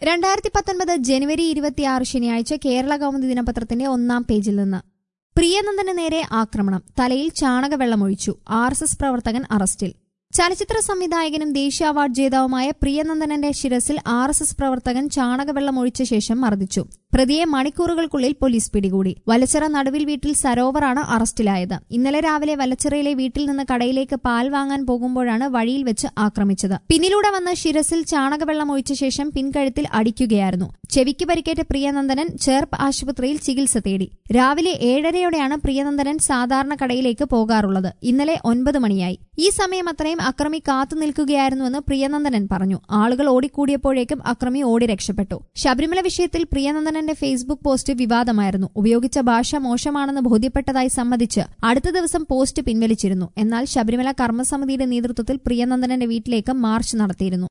രണ്ടായിരത്തി പത്തൊൻപത് ജനുവരി ഇരുപത്തിയാറ് ശനിയാഴ്ച കേരള കൗമുദി ദിനപത്രത്തിന്റെ ഒന്നാം പേജിൽ നിന്ന് പ്രിയനന്ദന് നേരെ ആക്രമണം തലയിൽ ചാണകവെള്ളമൊഴിച്ചു ആർ എസ് എസ് പ്രവർത്തകൻ അറസ്റ്റിൽ ചലച്ചിത്ര സംവിധായകനും ദേശീയ അവാർഡ് ജേതാവുമായ പ്രിയനന്ദനന്റെ ശിരസിൽ ആർ എസ് എസ് പ്രവർത്തകൻ ചാണകവെള്ളമൊഴിച്ച ശേഷം മർദ്ദിച്ചു പ്രതിയെ മണിക്കൂറുകൾക്കുള്ളിൽ പോലീസ് പിടികൂടി വലച്ചിറ നടുവിൽ വീട്ടിൽ സരോവറാണ് അറസ്റ്റിലായത് ഇന്നലെ രാവിലെ വലച്ചിറയിലെ വീട്ടിൽ നിന്ന് കടയിലേക്ക് പാൽ വാങ്ങാൻ പോകുമ്പോഴാണ് വഴിയിൽ വെച്ച് ആക്രമിച്ചത് പിന്നിലൂടെ വന്ന് ശിരസിൽ ചാണകവെള്ളം ഒഴിച്ച ശേഷം പിൻകഴുത്തിൽ അടിക്കുകയായിരുന്നു ചെവിക്ക് പരിക്കേറ്റ പ്രിയനന്ദനൻ ചേർപ്പ് ആശുപത്രിയിൽ ചികിത്സ തേടി രാവിലെ ഏഴരയോടെയാണ് പ്രിയനന്ദനൻ സാധാരണ കടയിലേക്ക് പോകാറുള്ളത് ഇന്നലെ ഒൻപത് മണിയായി ഈ സമയം അത്രയും അക്രമി കാത്തു നിൽക്കുകയായിരുന്നുവെന്ന് പ്രിയനന്ദനൻ പറഞ്ഞു ആളുകൾ ഓടിക്കൂടിയപ്പോഴേക്കും അക്രമി ഓടി രക്ഷപ്പെട്ടു ശബരിമല വിഷയത്തിൽ പ്രിയനന്ദനന്റെ ഫേസ്ബുക്ക് പോസ്റ്റ് വിവാദമായിരുന്നു ഉപയോഗിച്ച ഭാഷ മോശമാണെന്ന് ബോധ്യപ്പെട്ടതായി സമ്മതിച്ച് അടുത്ത ദിവസം പോസ്റ്റ് പിൻവലിച്ചിരുന്നു എന്നാൽ ശബരിമല കർമ്മസമിതിയുടെ നേതൃത്വത്തിൽ പ്രിയനന്ദനന്റെ വീട്ടിലേക്ക് മാർച്ച് നടത്തിയിരുന്നു